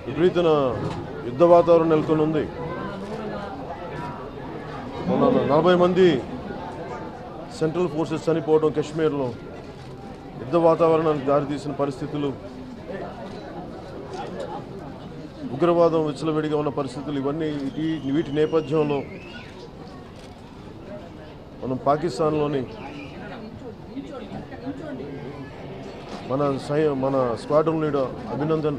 విపరీతన యుద్ధ వాతావరణం నెలకొని ఉంది మొన్న నలభై మంది సెంట్రల్ ఫోర్సెస్ చనిపోవడం కాశ్మీర్లో యుద్ధ వాతావరణానికి దారితీసిన పరిస్థితులు ఉగ్రవాదం విచ్చలవిడిగా ఉన్న పరిస్థితులు ఇవన్నీ ఈ- వీటి నేపథ్యంలో మనం పాకిస్తాన్లోని మన సై మన స్క్వాడ్రన్ లీడర్ అభినందన్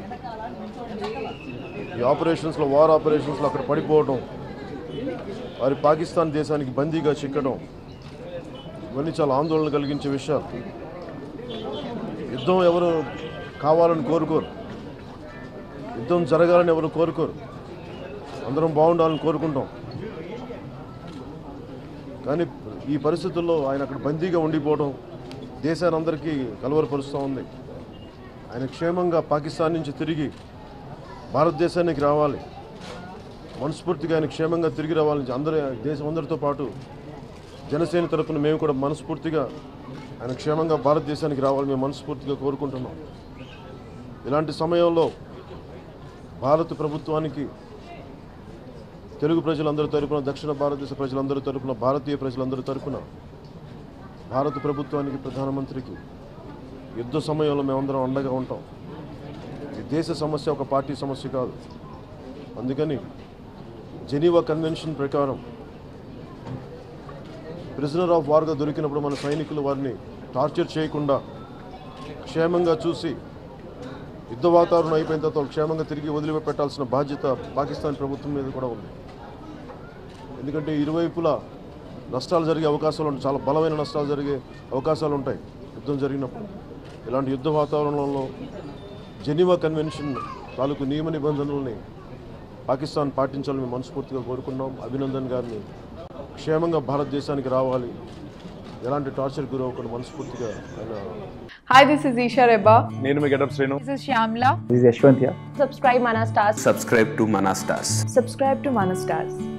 ఈ ఆపరేషన్స్లో వార్ ఆపరేషన్స్లో అక్కడ పడిపోవడం వారి పాకిస్తాన్ దేశానికి బందీగా చిక్కడం ఇవన్నీ చాలా ఆందోళన కలిగించే విషయాలు యుద్ధం ఎవరు కావాలని కోరుకోరు యుద్ధం జరగాలని ఎవరు కోరుకోరు అందరం బాగుండాలని కోరుకుంటాం కానీ ఈ పరిస్థితుల్లో ఆయన అక్కడ బందీగా ఉండిపోవడం దేశాన్ని అందరికీ కలవరపరుస్తూ ఉంది ఆయన క్షేమంగా పాకిస్తాన్ నుంచి తిరిగి భారతదేశానికి రావాలి మనస్ఫూర్తిగా ఆయన క్షేమంగా తిరిగి రావాలని అందరి దేశం అందరితో పాటు జనసేన తరపున మేము కూడా మనస్ఫూర్తిగా ఆయన క్షేమంగా భారతదేశానికి రావాలని మేము మనస్ఫూర్తిగా కోరుకుంటున్నాం ఇలాంటి సమయంలో భారత ప్రభుత్వానికి తెలుగు ప్రజలందరి తరపున దక్షిణ భారతదేశ ప్రజలందరి తరపున భారతీయ ప్రజలందరి తరపున భారత ప్రభుత్వానికి ప్రధానమంత్రికి యుద్ధ సమయంలో మేమందరం అండగా ఉంటాం ఈ దేశ సమస్య ఒక పార్టీ సమస్య కాదు అందుకని జెనీవా కన్వెన్షన్ ప్రకారం ప్రిజనర్ ఆఫ్ వార్గా దొరికినప్పుడు మన సైనికులు వారిని టార్చర్ చేయకుండా క్షేమంగా చూసి యుద్ధ వాతావరణం అయిపోయిన తర్వాత వాళ్ళు క్షేమంగా తిరిగి వదిలిపెట్టాల్సిన బాధ్యత పాకిస్తాన్ ప్రభుత్వం మీద కూడా ఉంది ఎందుకంటే ఇరువైపులా నష్టాలు జరిగే అవకాశాలు ఉంటాయి చాలా బలమైన నష్టాలు జరిగే అవకాశాలు ఉంటాయి యుద్ధం జరిగినప్పుడు ఇలాంటి యుద్ధ వాతావరణంలో జెనీవా కన్వెన్షన్ తాలూకు నియమ నిబంధనల్ని పాకిస్తాన్ పాటించాలని మేము మనస్ఫూర్తిగా కోరుకున్నాం అభినందన్ గారిని క్షేమంగా భారతదేశానికి రావాలి ఎలాంటి టార్చర్ గురవకుండా మనస్ఫూర్తిగా ఆయన Hi, this is Isha Reba. నేను మీ getup Srinu This is Shyamla. This is Yashwant here. subscribe Mana Stars. subscribe to Mana Stars. Subscribe to Mana Stars.